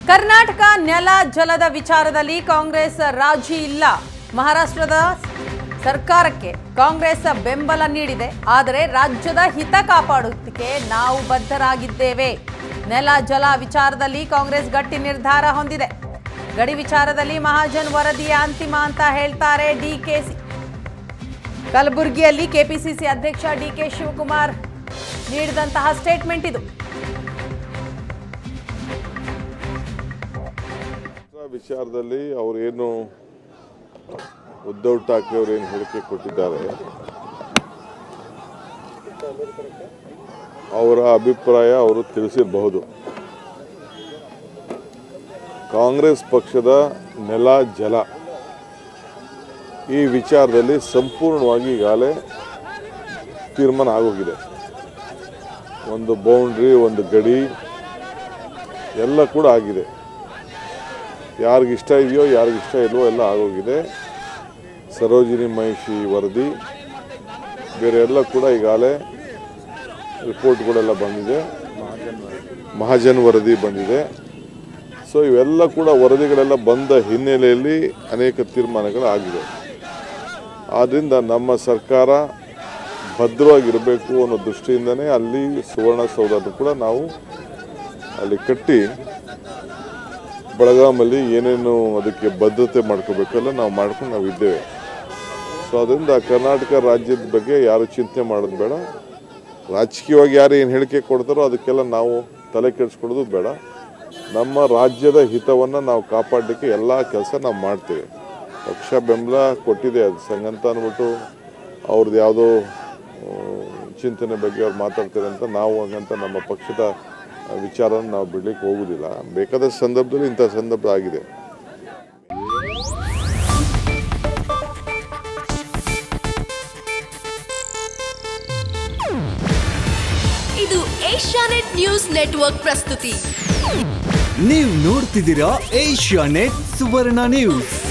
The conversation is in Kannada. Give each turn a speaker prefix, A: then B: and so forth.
A: ಕರ್ನಾಟಕ ನೆಲ ಜಲದ ವಿಚಾರದಲ್ಲಿ ಕಾಂಗ್ರೆಸ್ ರಾಜಿ ಇಲ್ಲ ಮಹಾರಾಷ್ಟ್ರದ ಸರ್ಕಾರಕ್ಕೆ ಕಾಂಗ್ರೆಸ್ ಬೆಂಬಲ ನೀಡಿದೆ ಆದರೆ ರಾಜ್ಯದ ಹಿತ ಕಾಪಾಡುವುದಕ್ಕೆ ನಾವು ಬದ್ಧರಾಗಿದ್ದೇವೆ ನೆಲ ಜಲ ವಿಚಾರದಲ್ಲಿ ಕಾಂಗ್ರೆಸ್ ಗಟ್ಟಿ ನಿರ್ಧಾರ ಹೊಂದಿದೆ ಗಡಿ ವಿಚಾರದಲ್ಲಿ ಮಹಾಜನ್ ವರದಿಯ ಅಂತಿಮ ಅಂತ ಹೇಳ್ತಾರೆ ಡಿಕೆಸಿ ಕಲಬುರಗಿಯಲ್ಲಿ ಕೆಪಿಸಿಸಿ ಅಧ್ಯಕ್ಷ ಡಿಕೆ ಶಿವಕುಮಾರ್ ನೀಡಿದಂತಹ ಸ್ಟೇಟ್ಮೆಂಟ್ ಇದು
B: ವಿಚಾರದಲ್ಲಿ ಅವರೇನು ಉದ್ಧವ್ ಠಾಕ್ರೆ ಅವರು ಏನು ಹೇಳಿಕೆ ಕೊಟ್ಟಿದ್ದಾರೆ ಅವರ ಅಭಿಪ್ರಾಯ ಅವರು ತಿಳಿಸಿರಬಹುದು ಕಾಂಗ್ರೆಸ್ ಪಕ್ಷದ ನೆಲ ಜಲ ಈ ವಿಚಾರದಲ್ಲಿ ಸಂಪೂರ್ಣವಾಗಿ ಈಗಾಗಲೇ ತೀರ್ಮಾನ ಆಗೋಗಿದೆ ಒಂದು ಬೌಂಡ್ರಿ ಒಂದು ಗಡಿ ಎಲ್ಲ ಕೂಡ ಆಗಿದೆ ಯಾರಿಗೆ ಇಷ್ಟ ಇದೆಯೋ ಯಾರಿಗೆ ಇಷ್ಟ ಇಲ್ವೋ ಎಲ್ಲ ಆಗೋಗಿದೆ ಸರೋಜಿನಿ ಮಹಿಷಿ ವರದಿ ಬೇರೆ ಎಲ್ಲ ಕೂಡ ಈಗಾಗಲೇ ರಿಪೋರ್ಟ್ಗಳೆಲ್ಲ ಬಂದಿದೆ ಮಹಾಜನ್ ವರದಿ ಬಂದಿದೆ ಸೊ ಇವೆಲ್ಲ ಕೂಡ ವರದಿಗಳೆಲ್ಲ ಬಂದ ಹಿನ್ನೆಲೆಯಲ್ಲಿ ಅನೇಕ ತೀರ್ಮಾನಗಳು ಆಗಿದೆ ಆದ್ದರಿಂದ ನಮ್ಮ ಸರ್ಕಾರ ಭದ್ರವಾಗಿರಬೇಕು ಅನ್ನೋ ದೃಷ್ಟಿಯಿಂದನೇ ಅಲ್ಲಿ ಸುವರ್ಣಸೌಧವನ್ನು ಕೂಡ ನಾವು ಅಲ್ಲಿ ಕಟ್ಟಿ ಬೆಳಗಾಮಲ್ಲಿ ಏನೇನು ಅದಕ್ಕೆ ಬದ್ಧತೆ ಮಾಡ್ಕೋಬೇಕಲ್ಲ ನಾವು ಮಾಡ್ಕೊಂಡು ನಾವು ಇದ್ದೇವೆ ಸೊ ಅದರಿಂದ ಕರ್ನಾಟಕ ರಾಜ್ಯದ ಬಗ್ಗೆ ಯಾರು ಚಿಂತೆ ಮಾಡೋದು ಬೇಡ ರಾಜಕೀಯವಾಗಿ ಯಾರು ಏನು ಹೇಳಿಕೆ ಕೊಡ್ತಾರೋ ಅದಕ್ಕೆಲ್ಲ ನಾವು ತಲೆ ಕೆಡಿಸ್ಕೊಳ್ಳೋದು ಬೇಡ ನಮ್ಮ ರಾಜ್ಯದ ಹಿತವನ್ನು ನಾವು ಕಾಪಾಡಲಿಕ್ಕೆ ಎಲ್ಲ ಕೆಲಸ ನಾವು ಮಾಡ್ತೇವೆ ಪಕ್ಷ ಬೆಂಬಲ ಕೊಟ್ಟಿದೆ ಅದು ಸಂಗಂತ ಅಂದ್ಬಿಟ್ಟು ಅವ್ರದ್ದು ಯಾವುದೋ ಆ, ಚಿಂತನೆ ಬಗ್ಗೆ ಅವ್ರು ಮಾತಾಡ್ತಾರೆ ಅಂತ ನಾವು ಹಂಗಂತ ನಮ್ಮ ಪಕ್ಷದ ವಿಚಾರನ ನಾವು ಬಿಡ್ಲಿಕ್ಕೆ ಹೋಗುದಿಲ್ಲ ಬೇಕಾದ ಸಂದರ್ಭದಲ್ಲಿ ಇಂಥ ಸಂದರ್ಭ ಆಗಿದೆ
C: ಇದು ಏಷ್ಯಾನೆಟ್ ನ್ಯೂಸ್ ನೆಟ್ವರ್ಕ್ ಪ್ರಸ್ತುತಿ
D: ನೀವು ನೋಡ್ತಿದ್ದೀರಾ ಏಷ್ಯಾ ನೆಟ್ ಸುವರ್ಣ ನ್ಯೂಸ್